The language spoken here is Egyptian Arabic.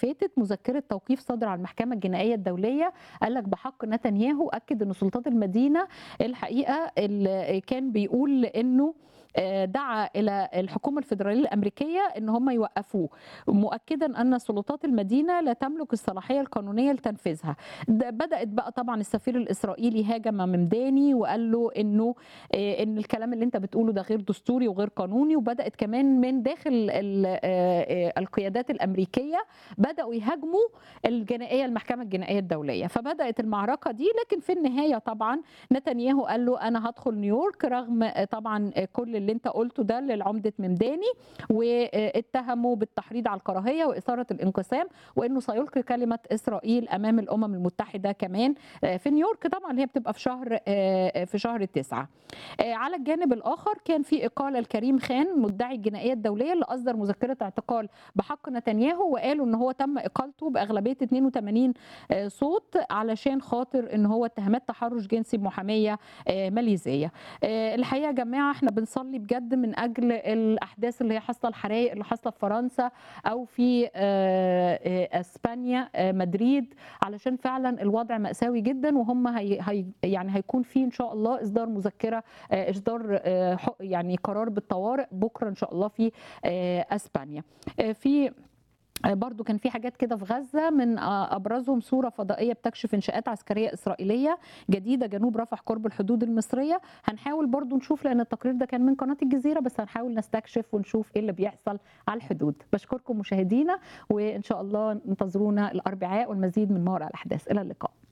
فاتت مذكره توقيف صادر عن المحكمه الجنائيه الدوليه قال لك بحق نتنياهو اكد ان سلطات المدينه الحقيقه اللي كان بيقول انه دعا الى الحكومه الفدراليه الامريكيه ان هم يوقفوه مؤكدا ان سلطات المدينه لا تملك الصلاحيه القانونيه لتنفيذها بدات بقى طبعا السفير الاسرائيلي هاجم ممداني وقال له انه ان الكلام اللي انت بتقوله ده غير دستوري وغير قانوني وبدات كمان من داخل القيادات الامريكيه بداوا يهاجموا الجنائيه المحكمه الجنائيه الدوليه فبدات المعركه دي لكن في النهايه طبعا نتنياهو قال له انا هدخل نيويورك رغم طبعا كل اللي انت قلته ده للعمده ممداني واتهموا بالتحريض على الكراهيه واثاره الانقسام وانه سيلقي كلمه اسرائيل امام الامم المتحده كمان في نيويورك طبعا اللي هي بتبقى في شهر في شهر التسعه. على الجانب الاخر كان في اقاله لكريم خان مدعي الجنائيه الدوليه اللي اصدر مذكره اعتقال بحق نتنياهو وقالوا ان هو تم اقالته باغلبيه 82 صوت علشان خاطر ان هو اتهامات تحرش جنسي بمحاميه ماليزيه. الحقيقه يا جماعه احنا بنصلي بجد من اجل الاحداث اللي هي حاصله الحرائق اللي حاصله في فرنسا او في اسبانيا مدريد علشان فعلا الوضع ماساوي جدا وهم هي هي يعني هيكون في ان شاء الله اصدار مذكره اصدار يعني قرار بالطوارئ بكره ان شاء الله في اسبانيا في برضو كان في حاجات كده في غزة من أبرزهم صورة فضائية بتكشف إنشاءات عسكرية إسرائيلية جديدة جنوب رفح قرب الحدود المصرية هنحاول برضو نشوف لأن التقرير ده كان من قناة الجزيرة بس هنحاول نستكشف ونشوف إيه اللي بيحصل على الحدود بشكركم مشاهدينا وإن شاء الله انتظرونا الأربعاء والمزيد من ما وراء الأحداث إلى اللقاء